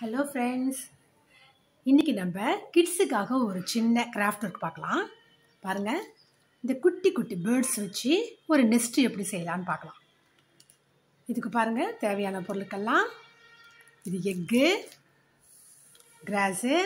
hello friends இன்றைக்கி நம்ம கிட்ஸுக்காக ஒரு சின்ன கிராஃப்ட் ஒர்க் பார்க்கலாம் பாருங்கள் இந்த குட்டி குட்டி பேர்ட்ஸ் வச்சு ஒரு நெஸ்ட்டு எப்படி செய்யலான்னு பார்க்கலாம் இதுக்கு பாருங்கள் தேவையான பொருட்கள்லாம் இது எக்கு கிராஸு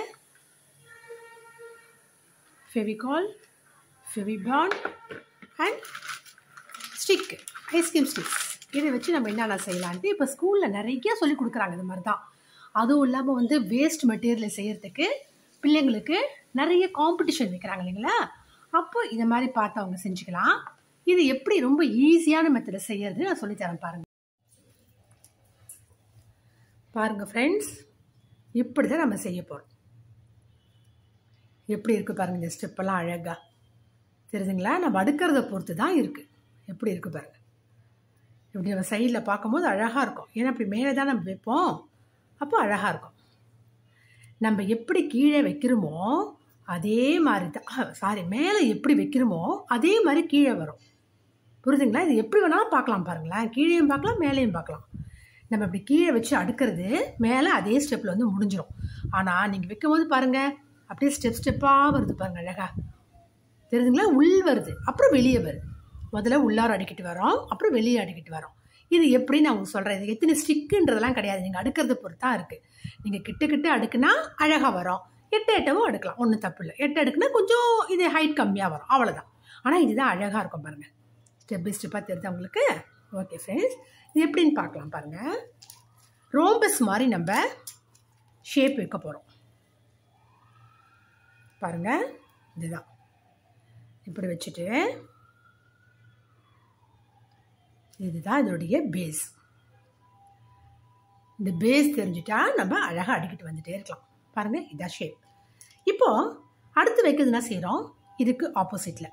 Fevicol Fevibond and stick ice cream sticks இதை வச்சு நம்ம என்னென்ன செய்யலான்ட்டு இப்போ ஸ்கூலில் நிறைய சொல்லி கொடுக்குறாங்க இது மாதிரி தான் அதுவும் இல்லாமல் வந்து வேஸ்ட் மெட்டீரியலை செய்கிறதுக்கு பிள்ளைங்களுக்கு நிறைய காம்படிஷன் வைக்கிறாங்க இல்லைங்களா அப்போ இந்த மாதிரி பார்த்து அவங்க செஞ்சுக்கலாம் இது எப்படி ரொம்ப ஈஸியான மெத்தடில் செய்யறது நான் சொல்லித்தரேன் பாருங்கள் பாருங்கள் ஃப்ரெண்ட்ஸ் இப்படி தான் நம்ம செய்ய போகிறோம் எப்படி இருக்குது பாருங்கள் இந்த ஸ்டெப்பெல்லாம் அழகாக தெரியுதுங்களா நம்ம அடுக்கிறத பொறுத்து தான் இருக்குது எப்படி இருக்குது பாருங்கள் இப்படி நம்ம சைடில் பார்க்கும்போது அழகாக இருக்கும் ஏன்னா இப்படி மேலே தான் நம்ம வைப்போம் அப்போ அழகாக இருக்கும் நம்ம எப்படி கீழே வைக்கிறோமோ அதே மாதிரி தான் சாரி மேலே எப்படி வைக்கிறோமோ அதே மாதிரி கீழே வரும் புரியுதுங்களா இது எப்படி வேணாலும் பார்க்கலாம் பாருங்களேன் கீழேயும் பார்க்கலாம் மேலேயும் பார்க்கலாம் நம்ம இப்படி கீழே வச்சு அடுக்கிறது மேலே அதே ஸ்டெப்பில் வந்து முடிஞ்சிடும் ஆனால் நீங்கள் வைக்கும்போது பாருங்கள் அப்படியே ஸ்டெப் ஸ்டெப்பாக வருது பாருங்கள் அழகாக தெரியுதுங்களா உள் வருது அப்புறம் வெளியே வருது முதல்ல உள்ளார அடிக்கிட்டு வரோம் அப்புறம் வெளியே அடிக்கிட்டு வரோம் இது எப்படி நான் உங்களுக்கு சொல்கிறேன் இது எத்தனை ஸ்டிக்குன்றதெல்லாம் கிடையாது நீங்கள் அடுக்கிறத பொறுத்து தான் இருக்குது நீங்கள் கிட்ட கிட்ட அடுக்குனா அழகாக வரும் எட்டு எட்டவும் அடுக்கலாம் ஒன்றும் தப்பு இல்லை எட்டு அடுக்குனா கொஞ்சம் இது ஹைட் கம்மியாக வரும் அவ்வளோதான் ஆனால் இதுதான் அழகாக இருக்கும் பாருங்கள் ஸ்டெப் பை ஸ்டெப்பாக தெரியுது உங்களுக்கு ஓகே ஃப்ரெண்ட்ஸ் இது எப்படின்னு பார்க்கலாம் பாருங்கள் ரோம்பஸ் மாதிரி நம்ம ஷேப் வைக்க போகிறோம் பாருங்கள் இதுதான் இப்படி வச்சுட்டு இதுதான் இதோடைய பேஸ் இந்த பேஸ் தெரிஞ்சுட்டா நம்ம அழகாக அடிக்கிட்டு வந்துட்டே இருக்கலாம் பாருங்கள் இதான் ஷேப் இப்போது அடுத்து வைக்கிறது என்ன செய்கிறோம் இதுக்கு ஆப்போசிட்டில்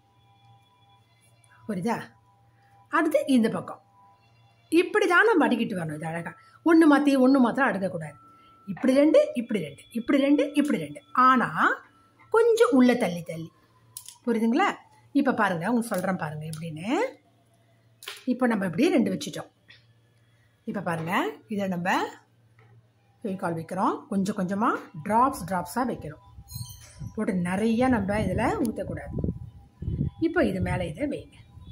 புரியுதா அடுத்து இந்த பக்கம் இப்படி தான் நம்ம அடிக்கிட்டு வரணும் இது அழகாக ஒன்று மாற்றி ஒன்று மாத்திரம் அடுக்கக்கூடாது இப்படி ரெண்டு இப்படி ரெண்டு இப்படி ரெண்டு இப்படி ரெண்டு ஆனால் கொஞ்சம் உள்ளே தள்ளி தள்ளி புரியுதுங்களா இப்போ பாருங்கள் உங்களுக்கு சொல்கிறேன் பாருங்கள் எப்படின்னு இப்போ நம்ம இப்படி ரெண்டு வச்சுட்டோம் இப்போ பாருங்கள் இதை நம்ம ஃபெவிகால் வைக்கிறோம் கொஞ்சம் கொஞ்சமாக ட்ராப்ஸ் ட்ராப்ஸாக வைக்கிறோம் போட்டு நிறைய நம்ம இதில் ஊற்றக்கூடாது இப்போ இது மேலே இதை வைங்க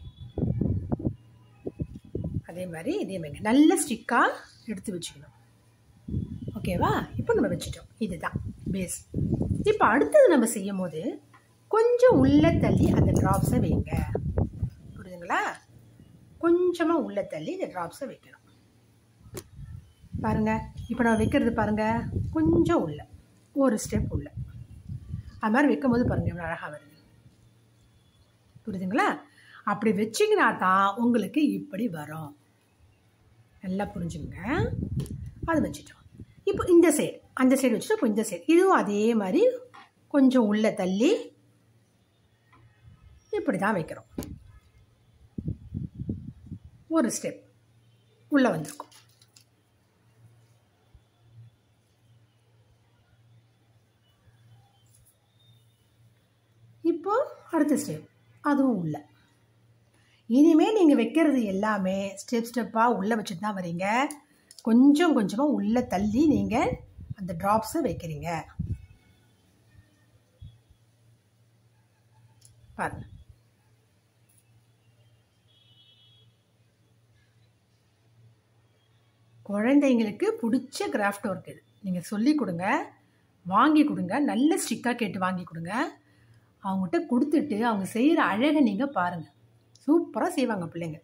அதே மாதிரி இதே வைங்க நல்ல ஸ்டிக்காக எடுத்து வச்சுக்கணும் ஓகேவா இப்போ நம்ம வச்சுட்டோம் இதுதான் பேஸ் இப்போ அடுத்தது நம்ம செய்யும் போது கொஞ்சம் உள்ளே தள்ளி அந்த ட்ராப்ஸை வைங்க புரியுதுங்களா கொஞ்சமாக உள்ளே தள்ளி இந்த ட்ராப்ஸை வைக்கணும் பாருங்கள் இப்போ நான் வைக்கிறது பாருங்கள் கொஞ்சம் உள்ள ஒரு ஸ்டெப் உள்ள அது மாதிரி வைக்கும் போது பாருங்கள் எவ்வளோ அழகாக வருது புரியுதுங்களா அப்படி வச்சிங்கன்னா தான் உங்களுக்கு இப்படி வரும் நல்லா புரிஞ்சுங்க அது வச்சுட்டோம் இப்போ இந்த சைடு அந்த சைடு வச்சுட்டு இப்போ இந்த சைடு இதுவும் அதே மாதிரி கொஞ்சம் உள்ளே தள்ளி இப்படி தான் வைக்கிறோம் ஒரு ஸ்டெப் உள்ளே வந்திருக்கும் இப்போ அடுத்த ஸ்டெப் அதுவும் உள்ள இனிமேல் நீங்கள் வைக்கிறது எல்லாமே ஸ்டெப் ஸ்டெப்பாக உள்ளே வச்சுட்டு தான் வரீங்க கொஞ்சம் கொஞ்சமாக உள்ளே தள்ளி நீங்கள் அந்த ட்ராப்ஸை வைக்கிறீங்க பாருங்கள் குழந்தைங்களுக்கு பிடிச்ச கிராஃப்ட் ஒர்க் இது நீங்கள் சொல்லி கொடுங்க வாங்கி கொடுங்க நல்ல ஸ்டிக்காக கேட்டு வாங்கி கொடுங்க அவங்ககிட்ட கொடுத்துட்டு அவங்க செய்கிற அழகை நீங்கள் பாருங்கள் சூப்பராக செய்வாங்க பிள்ளைங்க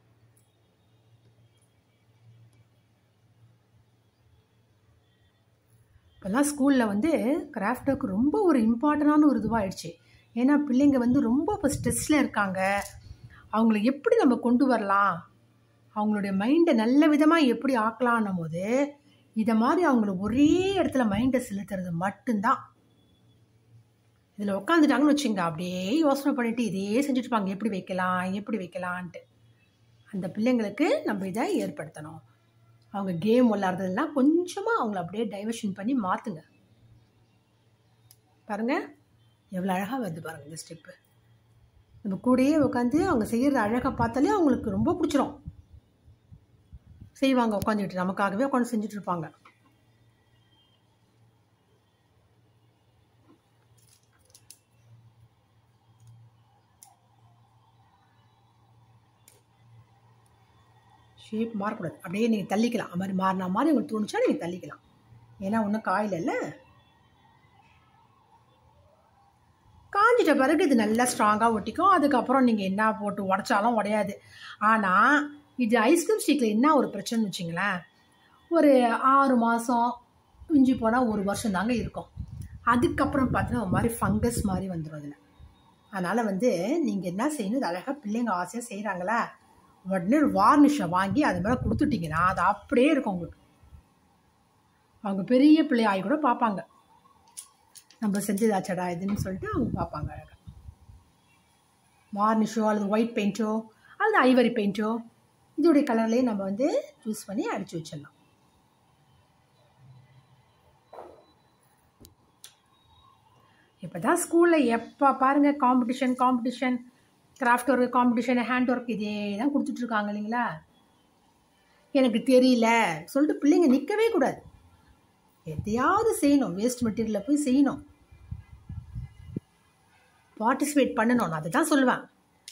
இப்போல்லாம் ஸ்கூலில் வந்து கிராஃப்ட் ஒர்க் ரொம்ப ஒரு இம்பார்ட்டண்டான ஒரு இதுவாகிடுச்சு ஏன்னா பிள்ளைங்க வந்து ரொம்ப இப்போ ஸ்ட்ரெஸ்ஸில் இருக்காங்க அவங்கள எப்படி நம்ம கொண்டு வரலாம் அவங்களுடைய மைண்டை நல்ல விதமாக எப்படி ஆக்கலான்னும் போது இதை மாதிரி அவங்கள ஒரே இடத்துல மைண்டை செலுத்துறது மட்டும்தான் இதில் உட்காந்துட்டாங்கன்னு வச்சுங்க அப்படியே யோசனை பண்ணிவிட்டு இதே செஞ்சுட்டு இருப்பாங்க எப்படி வைக்கலாம் எப்படி வைக்கலான்ட்டு அந்த பிள்ளைங்களுக்கு நம்ம இதை ஏற்படுத்தணும் அவங்க கேம் விளாட்றதெல்லாம் கொஞ்சமாக அவங்கள அப்படியே டைவர்ஷன் பண்ணி மாற்றுங்க பாருங்கள் எவ்வளோ அழகாக வருது பாருங்கள் இந்த ஸ்டெப்பு நம்ம கூடயே உட்காந்து அவங்க செய்கிறது அழகாக பார்த்தாலே அவங்களுக்கு ரொம்ப பிடிச்சிரும் செய்வாங்க உட்காந்துக்கிட்டு நமக்காகவே உட்காந்து செஞ்சுட்டு இருப்பாங்க ஷேப் மாறக்கூடாது அப்படியே நீங்கள் தள்ளிக்கலாம் அது மாதிரி மாறின மாதிரி உங்களுக்கு தோணுச்சா நீங்கள் தள்ளிக்கலாம் ஏன்னா ஒன்றும் காயிலல்ல காஞ்சிட்ட பிறகு இது நல்லா ஸ்ட்ராங்காக ஒட்டிக்கும் அதுக்கப்புறம் நீங்கள் என்ன போட்டு உடச்சாலும் உடையாது ஆனால் இது ஐஸ்கிரீம் ஸ்டிக்கில் என்ன ஒரு பிரச்சனைன்னு வச்சிங்களேன் ஒரு ஆறு மாதம் இஞ்சி போனால் ஒரு வருஷம் தாங்க இருக்கும் அதுக்கப்புறம் பார்த்தீங்கன்னா ஒரு மாதிரி ஃபங்கஸ் மாதிரி வந்துடும் அதில் அதனால் வந்து நீங்கள் என்ன செய்யணும் இது அழகாக பிள்ளைங்க ஆசையாக செய்கிறாங்களா உடனே ஒரு வார்னிஷை வாங்கி அது மேலே கொடுத்துட்டிங்கன்னா அது அப்படியே இருக்கும் உங்களுக்கு அவங்க பெரிய பிள்ளை ஆகி கூட பார்ப்பாங்க நம்ம செஞ்சதாச்சடா இதுன்னு சொல்லிட்டு அவங்க பார்ப்பாங்க அழகாக வார்னிஷோ அல்லது ஒயிட் பெயிண்ட்டோ அல்லது ஐவரி பெயிண்ட்டோ இதோடைய கலர்லேயே நம்ம வந்து சூஸ் பண்ணி அடித்து வச்சிடலாம் இப்போ தான் ஸ்கூலில் எப்போ பாருங்கள் competition competition craft work competition hand work இதே தான் கொடுத்துட்ருக்காங்க இல்லைங்களா எனக்கு தெரியல சொல்லிட்டு பிள்ளைங்க நிற்கவே கூடாது எதையாவது செய்யணும் வேஸ்ட் மெட்டீரியலில் போய் செய்யணும் பார்ட்டிசிபேட் பண்ணணும் நான் அதை தான் சொல்லுவேன்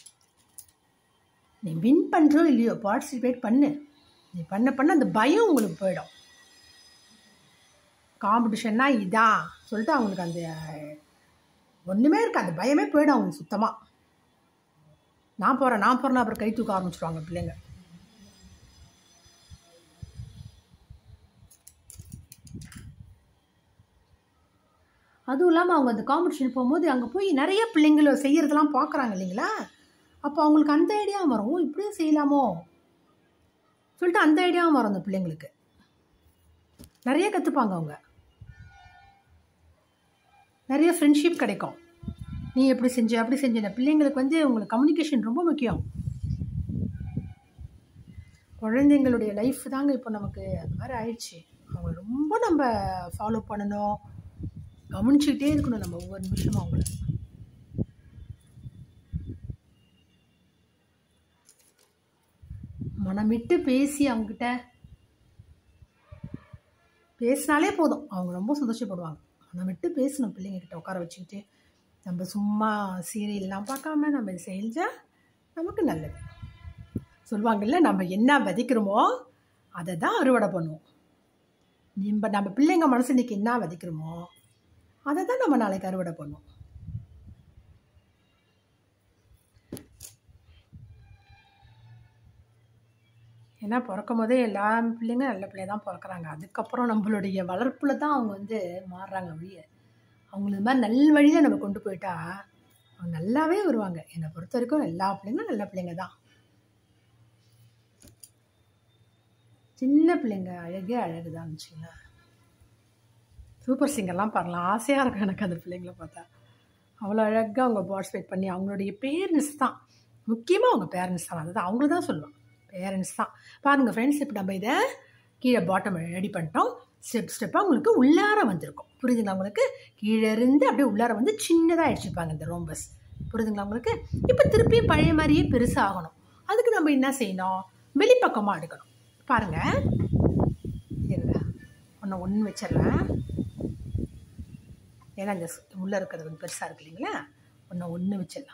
நீ வின் பண்ணுறோ இல்லையோ பார்ட்டிசிபேட் பண்ணு நீ பண்ண பண்ண அந்த பயம் உங்களுக்கு போயிடும் காம்படிஷன்னா இதான் சொல்லிட்டு அவங்களுக்கு அந்த ஒன்றுமே இருக்கு அந்த பயமே போயிடும் அவங்களுக்கு சுத்தமாக நான் போகிறேன் நான் போகிறேன் அப்புறம் கை தூக்க ஆரம்பிச்சிருவாங்க பிள்ளைங்க அதுவும் இல்லாமல் அவங்க அந்த காம்படிஷன் போகும்போது அங்கே போய் நிறைய பிள்ளைங்கள செய்கிறதெல்லாம் பார்க்குறாங்க இல்லைங்களா அப்போ அவங்களுக்கு அந்த ஐடியா வரும் "ஓ, இப்படியும் செய்யலாமோ சொல்லிட்டு அந்த ஐடியாவும் வரும் அந்த பிள்ளைங்களுக்கு நிறைய கற்றுப்பாங்க அவங்க நிறைய ஃப்ரெண்ட்ஷிப் கிடைக்கும் நீ எப்படி செஞ்ச அப்படி செஞ்ச இந்த பிள்ளைங்களுக்கு வந்து உங்களுக்கு கம்யூனிகேஷன் ரொம்ப முக்கியம் குழந்தைங்களுடைய லைஃப் தாங்க இப்போ நமக்கு அந்த மாதிரி ஆயிடுச்சு அவங்க ரொம்ப நம்ம ஃபாலோ பண்ணணும் கவனிச்சுக்கிட்டே இருக்கணும் நம்ம ஒவ்வொரு நிமிஷமும் அவங்கள மனமிட்டு பேசி அவங்ககிட்ட பேசினாலே போதும் அவங்க ரொம்ப சந்தோஷப்படுவாங்க மனமிட்டு பேசணும் பிள்ளைங்க கிட்ட உட்கார வச்சுக்கிட்டு நம்ம சும்மா சீரியல்லாம் பார்க்காம நம்ம இது செஞ்சால் நமக்கு நல்லது சொல்லுவாங்கல்ல நம்ம என்ன விதைக்கிறோமோ அதை தான் அறுவடை பண்ணுவோம் நம்ம நம்ம பிள்ளைங்க மனசு இன்னைக்கு என்ன விதைக்கிறோமோ அதை தான் நம்ம நாளைக்கு அறுவடை பண்ணுவோம் ஏன்னா பிறக்கும் போதே எல்லா பிள்ளைங்க நல்ல பிள்ளைய தான் பிறக்கறாங்க அதுக்கப்புறம் நம்மளுடைய வளர்ப்பில் தான் அவங்க வந்து மாறுறாங்க ஒழிய அவங்கள இது மாதிரி நல் வழியில் நம்ம கொண்டு போயிட்டா அவங்க நல்லாவே வருவாங்க என்னை பொறுத்த வரைக்கும் எல்லா பிள்ளைங்களும் நல்ல பிள்ளைங்க தான் சின்ன பிள்ளைங்க அழகே அழகு தான் வச்சுங்களேன் சூப்பர் சிங்கர்லாம் பாருலாம் ஆசையாக இருக்கும் எனக்கு அந்த பிள்ளைங்கள பார்த்தா அவ்வளோ அழகாக அவங்க பார்ட்டிசிபேட் பண்ணி அவங்களுடைய பேரண்ட்ஸ் தான் முக்கியமாக அவங்க பேரண்ட்ஸ் தான் அதுதான் அவங்கள தான் சொல்லுவேன் பேரண்ட்ஸ் தான் பாருங்கள் ஃப்ரெண்ட்ஸ் இப்போ நம்ம இதை கீழே பாட்டம் ரெடி பண்ணிட்டோம் ஸ்டெப் ஸ்டெப்பாக உங்களுக்கு உள்ளார வந்திருக்கும் புரியுதுங்களா உங்களுக்கு கீழே இருந்து அப்படியே உள்ளார வந்து சின்னதாக அடிச்சுப்பாங்க இந்த ரோம்பஸ் புரியுதுங்களா உங்களுக்கு இப்போ திருப்பியும் பழைய மாதிரியே பெருசாகணும் அதுக்கு நம்ம என்ன செய்யணும் வெளிப்பக்கமாக எடுக்கணும் பாருங்கள் இருங்க ஒன்று ஒன்று வச்சிடலாம் ஏன்னா இந்த ஸ்- உள்ள இருக்கிறது கொஞ்சம் பெருசாக இருக்கு இல்லைங்களா ஒன்று ஒன்று வச்சிடலாம்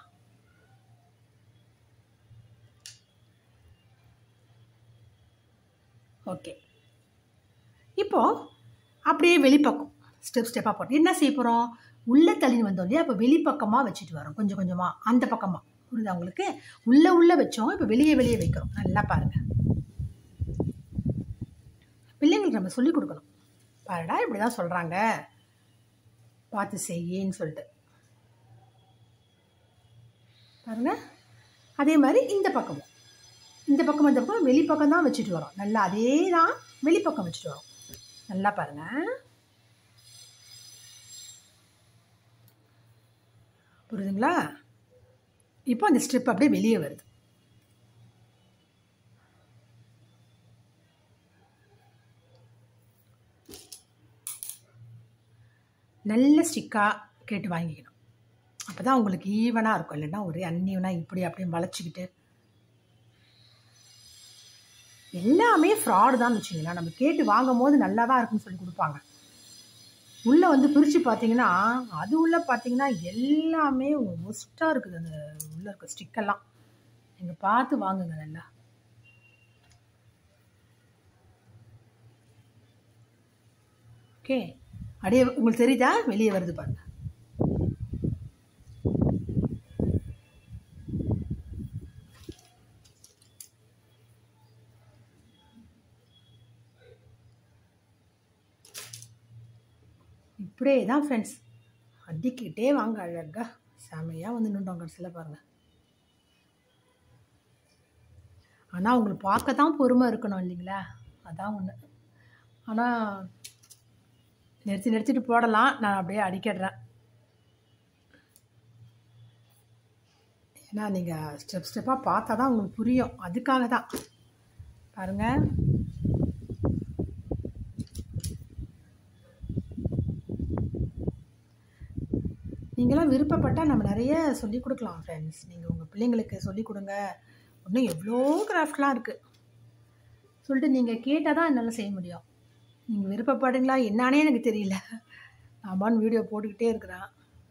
ஓகே இப்போ அப்படியே வெளிப்பக்கம் ஸ்டெப் ஸ்டெப்பாக போட்டு என்ன செய்ய போகிறோம் உள்ளே தள்ளின்னு வந்தோம் இல்லையா இப்போ வெளிப்பக்கமாக வச்சுட்டு வரோம் கொஞ்சம் கொஞ்சமாக அந்த பக்கமாக புரியுதா உங்களுக்கு உள்ளே உள்ளே வச்சோம் இப்போ வெளியே வெளியே வைக்கிறோம் நல்லா பாருங்கள் பிள்ளைங்களுக்கு நம்ம சொல்லிக் கொடுக்கணும் பாருடா இப்படி தான் சொல்கிறாங்க பார்த்து செய்யின்னு சொல்லிட்டு பாருங்க அதே மாதிரி இந்த பக்கமும் இந்த பக்கம் இந்த பக்கம் வெளிப்பக்கம் தான் வச்சுட்டு வரோம் நல்லா அதே தான் வெளிப்பக்கம் வச்சுட்டு வரோம் நல்லா பாருங்க புரியுதுங்களா இப்போ அந்த ஸ்ட்ரிப் அப்படியே வெளியே வருது நல்ல ஸ்டிக்காக கேட்டு வாங்கிக்கணும் அப்போ தான் உங்களுக்கு ஈவனாக இருக்கும் இல்லைன்னா ஒரே அன்ஈவனாக இப்படி அப்படியே வளைச்சிக்கிட்டு எல்லாமே ஃப்ராடு தான் வச்சுங்களேன் நம்ம கேட்டு வாங்கும் போது நல்லா தான் இருக்குன்னு சொல்லி கொடுப்பாங்க உள்ளே வந்து பிரித்து பார்த்தீங்கன்னா அது உள்ளே பார்த்தீங்கன்னா எல்லாமே ஒஸ்ட்டாக இருக்குது அந்த உள்ளே இருக்க ஸ்டிக்கெல்லாம் நீங்கள் பார்த்து வாங்குங்க நல்லா ஓகே அப்படியே உங்களுக்கு தெரியுதா வெளியே வருது பாருங்க இப்படியே தான் ஃப்ரெண்ட்ஸ் அடிக்கிட்டே வாங்க அழகா செமையாக வந்து நின்றோம் கடைசியில் பாருங்கள் ஆனால் உங்களுக்கு பார்க்க தான் பொறுமை இருக்கணும் இல்லைங்களா அதான் ஒன்று ஆனால் நிறுத்தி நிறுத்திட்டு போடலாம் நான் அப்படியே அடிக்கிடுறேன் ஏன்னா நீங்கள் ஸ்டெப் ஸ்டெப்பாக பார்த்தா தான் உங்களுக்கு புரியும் அதுக்காக தான் பாருங்கள் நீங்களாம் விருப்பப்பட்டால் நம்ம நிறைய சொல்லிக் கொடுக்கலாம் ஃப்ரெண்ட்ஸ் நீங்கள் உங்கள் பிள்ளைங்களுக்கு சொல்லிக் கொடுங்க இன்னும் எவ்வளோ கிராஃப்ட்லாம் இருக்குது சொல்லிட்டு நீங்கள் கேட்டால் தான் என்னால் செய்ய முடியும் நீங்கள் விருப்பப்படுங்களா என்னானே எனக்கு தெரியல நான் வீடியோ போட்டுக்கிட்டே இருக்கிறேன்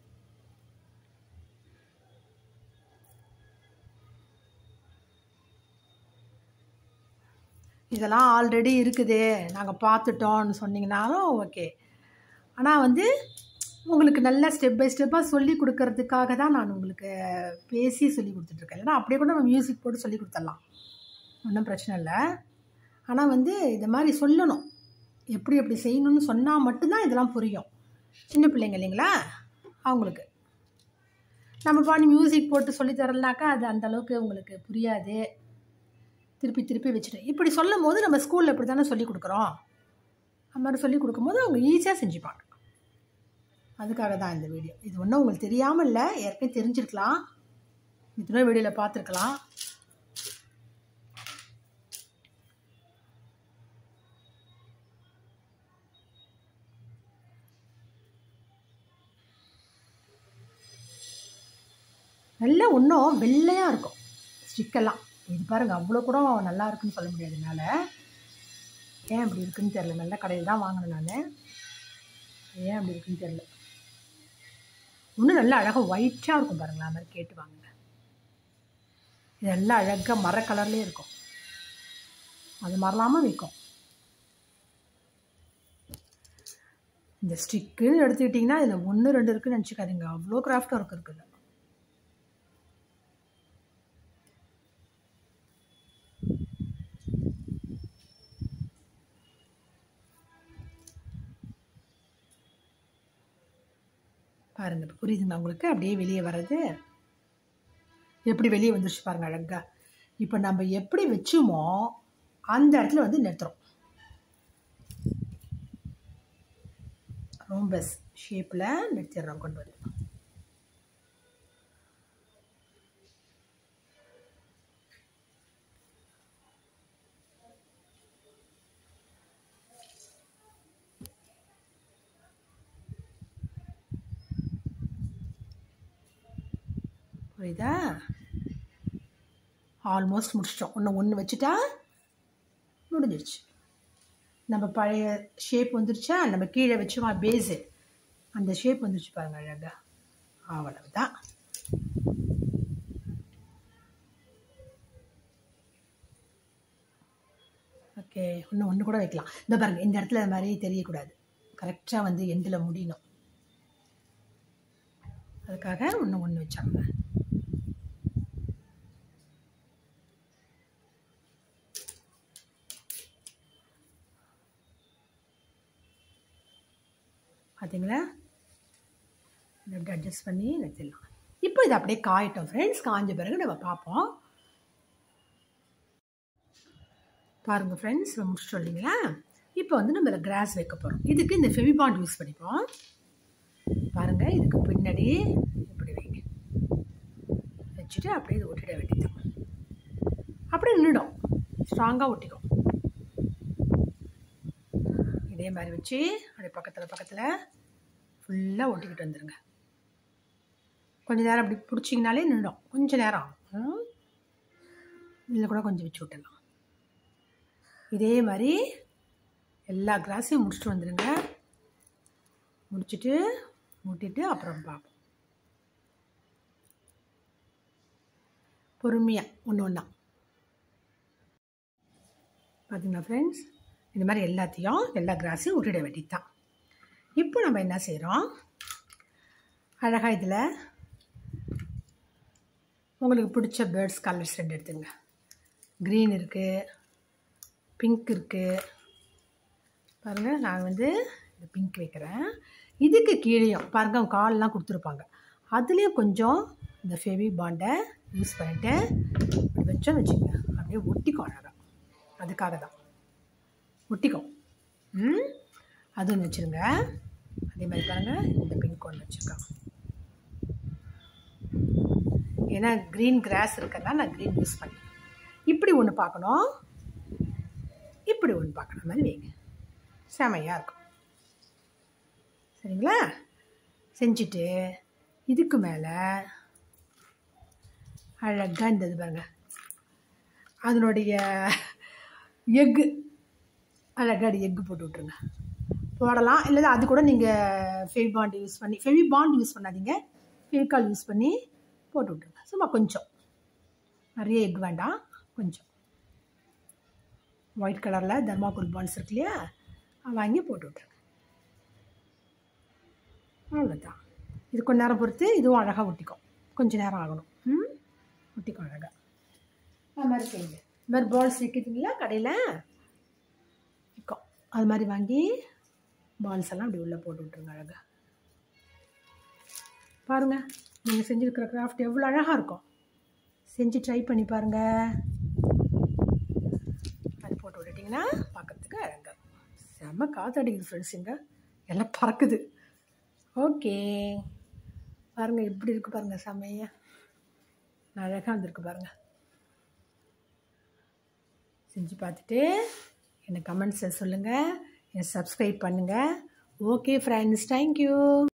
இதெல்லாம் ஆல்ரெடி இருக்குது நாங்கள் பார்த்துட்டோம்னு சொன்னீங்கனாலும் ஓகே ஆனால் வந்து உங்களுக்கு நல்லா ஸ்டெப் பை ஸ்டெப்பாக சொல்லி கொடுக்கறதுக்காக தான் நான் உங்களுக்கு பேசி சொல்லி கொடுத்துட்ருக்கேன் இல்லைனா அப்படியே கூட நம்ம மியூசிக் போட்டு சொல்லி கொடுத்துடலாம் ஒன்றும் பிரச்சனை இல்லை ஆனால் வந்து இந்த மாதிரி சொல்லணும் எப்படி எப்படி செய்யணும்னு சொன்னால் மட்டும்தான் இதெல்லாம் புரியும் சின்ன பிள்ளைங்க இல்லைங்களா அவங்களுக்கு நம்ம பாடி மியூசிக் போட்டு சொல்லி தரலனாக்கா அது அந்தளவுக்கு உங்களுக்கு புரியாது திருப்பி திருப்பி வச்சுட்டு இப்படி சொல்லும் போது நம்ம ஸ்கூலில் இப்படி தானே சொல்லி கொடுக்குறோம் அது மாதிரி சொல்லி கொடுக்கும்போது அவங்க ஈஸியாக செஞ்சுப்பாங்க அதுக்காக தான் இந்த வீடியோ இது ஒன்றும் உங்களுக்கு தெரியாமல் இல்லை ஏற்கனவே தெரிஞ்சிருக்கலாம் இத்தனை வீடியோவில் பார்த்துருக்கலாம் நல்லா இன்னும் வெள்ளையாக இருக்கும் ஸ்டிக்கெல்லாம் இது பாருங்கள் அவ்வளோ கூட நல்லா இருக்குன்னு சொல்ல முடியாது என்னால் ஏன் அப்படி இருக்குன்னு தெரில நல்ல கடையில் தான் வாங்கினேன் நான் ஏன் அப்படி இருக்குன்னு தெரில இன்னும் நல்லா அழகாக ஒயிட்டாக இருக்கும் பாருங்களேன் அது மாதிரி கேட்டு வாங்குங்க இது நல்லா அழகாக மர கலர்லேயே இருக்கும் அது மாதிரிலாமல் விற்கும் இந்த ஸ்டிக்குன்னு எடுத்துக்கிட்டிங்கன்னா இதில் ஒன்று ரெண்டு இருக்குன்னு நினச்சிக்காதீங்க அவ்வளோ கிராஃப்ட் ஒர்க் இருக்குது பாருங்கள் இப்போ புரியுதுங்க உங்களுக்கு அப்படியே வெளியே வர்றது எப்படி வெளியே வந்துருச்சு பாருங்கள் அழகா இப்போ நம்ம எப்படி வச்சுமோ அந்த இடத்துல வந்து நிறுத்துறோம் ரோம்பஸ் ஷேப்பில் நிறுத்திடுறோம் கொண்டு வந்து புரியுதா ஆல்மோஸ்ட் முடிச்சிட்டோம் ஒன்று ஒன்று வச்சுட்டா முடிஞ்சிருச்சு நம்ம பழைய ஷேப் வந்துருச்சா நம்ம கீழே வச்சோமா பேஸு அந்த ஷேப் வந்துருச்சு பாருங்க அழகா அவ்வளவு தான் ஓகே இன்னும் ஒன்று கூட வைக்கலாம் இந்த பாருங்க இந்த இடத்துல அது மாதிரி தெரியக்கூடாது கரெக்டாக வந்து எண்டில் முடியணும் அதுக்காக ஒன்று ஒன்று வச்சாங்க பார்த்தீங்களா இதை அப்படி அட்ஜஸ்ட் பண்ணி நிறுத்திடலாம் இப்போ இதை அப்படியே காயட்டும் ஃப்ரெண்ட்ஸ் காஞ்ச பிறகு நம்ம பார்ப்போம் பாருங்கள் ஃப்ரெண்ட்ஸ் நம்ம முடிச்சிட்டோம் இல்லைங்களா இப்போ வந்து நம்ம இதில் கிராஸ் வைக்க போகிறோம் இதுக்கு இந்த ஃபெவிபாண்ட் யூஸ் பண்ணிப்போம் பாருங்கள் இதுக்கு பின்னாடி இப்படி வைங்க வச்சுட்டு அப்படியே இது ஒட்டிட வேண்டியது அப்படியே நின்றுடும் ஸ்ட்ராங்காக ஒட்டிக்கும் இதே மாதிரி வச்சு அப்படியே பக்கத்தில் பக்கத்தில் ஃபுல்லாக ஒட்டிக்கிட்டு வந்துடுங்க கொஞ்ச நேரம் அப்படி பிடிச்சிங்கனாலே நின்றுடும் கொஞ்சம் நேரம் ஆகும் இதில் கூட கொஞ்சம் வச்சு விட்டுடலாம் இதே மாதிரி எல்லா கிளாஸையும் முடிச்சுட்டு வந்துடுங்க முடிச்சுட்டு மூட்டிட்டு அப்புறம் பார்ப்போம் பொறுமையாக ஒன்று ஒன்றா பார்த்தீங்களா ஃப்ரெண்ட்ஸ் இந்த மாதிரி எல்லாத்தையும் எல்லா கிராஸையும் விட்டுட வேண்டியது தான் இப்போ நம்ம என்ன செய்கிறோம் அழகாக இதில் உங்களுக்கு பிடிச்ச பேர்ட்ஸ் கலர்ஸ் ரெண்டு எடுத்துங்க க்ரீன் இருக்குது பிங்க் இருக்குது பாருங்கள் நான் வந்து இந்த பிங்க் வைக்கிறேன் இதுக்கு கீழேயும் பாருங்கள் அவங்க கால்லாம் கொடுத்துருப்பாங்க அதுலேயும் கொஞ்சம் இந்த ஃபெவி பாண்டை யூஸ் பண்ணிவிட்டு இப்படி வச்சோம் வச்சுக்கோங்க அப்படியே ஒட்டிக்கும் அழகாக அதுக்காக தான் ஒட்டிக்கும் ம் அது ஒன்று வச்சுருங்க அதே மாதிரி பாருங்கள் இந்த பிங்க் ஒன்று வச்சுருக்கேன் ஏன்னா க்ரீன் கிராஸ் இருக்கிறதுனால நான் க்ரீன் யூஸ் பண்ணேன் இப்படி ஒன்று பார்க்கணும் இப்படி ஒன்று பார்க்கணும் மாதிரி வைங்க செமையாக இருக்கும் சரிங்களா செஞ்சுட்டு இதுக்கு மேலே அழகாக இந்த இது பாருங்க அதனுடைய எக்கு அழகாக எக்கு போட்டு விட்ருங்க போடலாம் இல்லை அது கூட நீங்கள் ஃபெவி பாண்ட் யூஸ் பண்ணி ஃபெவி பாண்ட் யூஸ் பண்ணாதீங்க ஃபெவிகால் யூஸ் பண்ணி போட்டு விட்ருங்க சும்மா கொஞ்சம் நிறைய எக் வேண்டாம் கொஞ்சம் ஒயிட் கலரில் தர்மாக்கோல் பாண்ட்ஸ் இருக்கு இல்லையா வாங்கி போட்டு விட்ருங்க அவ்வளோதான் இது கொஞ்ச நேரம் பொறுத்து இதுவும் அழகாக ஒட்டிக்கும் கொஞ்சம் நேரம் ஆகணும் ம் ஒட்டிக்கும் அழகாக அது மாதிரி செய்யுங்க இது மாதிரி பால்ஸ் விற்கிதுங்களா கடையில் விற்கும் அது மாதிரி வாங்கி பால்ஸ் எல்லாம் அப்படி உள்ளே போட்டு விட்ருங்க அழகாக பாருங்கள் நீங்கள் செஞ்சுருக்கிற கிராஃப்ட் எவ்வளோ அழகாக இருக்கும் செஞ்சு ட்ரை பண்ணி பாருங்கள் அது போட்டு விட்டுட்டிங்கன்னா பார்க்கறதுக்கு அழகாக இருக்கும் செம்ம காற்றடிக்குது ஃப்ரெண்ட்ஸுங்க எல்லாம் பறக்குது ஓகே பாருங்கள் எப்படி இருக்குது பாருங்கள் செம்மையா அழகாக வந்திருக்கு பாருங்கள் செஞ்சு பார்த்துட்டு எனக்கு கமெண்ட்ஸை சொல்லுங்கள் என்னை சப்ஸ்கிரைப் பண்ணுங்கள் ஓகே ஃப்ரெண்ட்ஸ் தேங்க்யூ